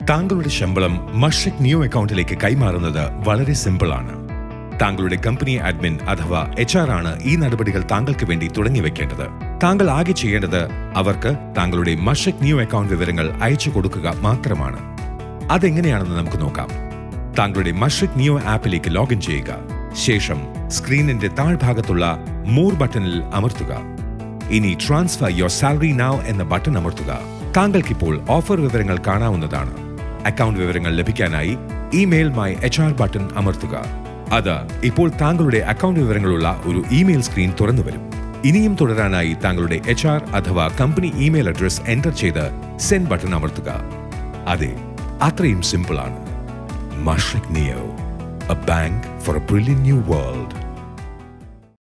താങ്കളുടെ ശമ്പളം മഷ്രിക് ന്യൂ അക്കൗണ്ടിലേക്ക് കൈമാറുന്നത് വളരെ സിമ്പിൾ ആണ് താങ്കളുടെ കമ്പനി അഡ്മിൻ അഥവാ എച്ച് ആർ ആണ് ഈ നടപടികൾ താങ്കൾക്ക് വേണ്ടി തുടങ്ങി വെക്കേണ്ടത് താങ്കൾ ആകെ ചെയ്യേണ്ടത് അവർക്ക് താങ്കളുടെ മഷ്രിക് ന്യൂ അക്കൗണ്ട് വിവരങ്ങൾ അയച്ചു കൊടുക്കുക മാത്രമാണ് അതെങ്ങനെയാണെന്ന് നമുക്ക് നോക്കാം താങ്കളുടെ മഷ്രിക് ന്യൂ ആപ്പിലേക്ക് ലോഗിൻ ചെയ്യുക ശേഷം സ്ക്രീനിന്റെ താഴ്ഭാഗത്തുള്ള മോർ ബട്ടണിൽ അമർത്തുക ഇനി ട്രാൻസ്ഫർ യുവർ സാലറി നൗ എന്ന ബട്ടൺ അമർത്തുക താങ്കൾക്കിപ്പോൾ ഓഫർ വിവരങ്ങൾ കാണാവുന്നതാണ് അക്കൗണ്ട് വിവരങ്ങൾ ലഭിക്കാനായി email my H R button അമർത്തുക അത് ഇപ്പോൾ താങ്കളുടെ അക്കൗണ്ട് വിവരങ്ങളുള്ള ഒരു ഇമെയിൽ സ്ക്രീൻ തുറന്നു വരും ഇനിയും തുടരാനായി താങ്കളുടെ എച്ച് ആർ അഥവാ കമ്പനി ഇമെയിൽ അഡ്രസ് എൻ്റർ ചെയ്ത് സെൻഡ് ബട്ടൺ അമർത്തുക അതെ അത്രയും സിമ്പിൾ ആണ് Mashreq neo A bank for A brilliant new world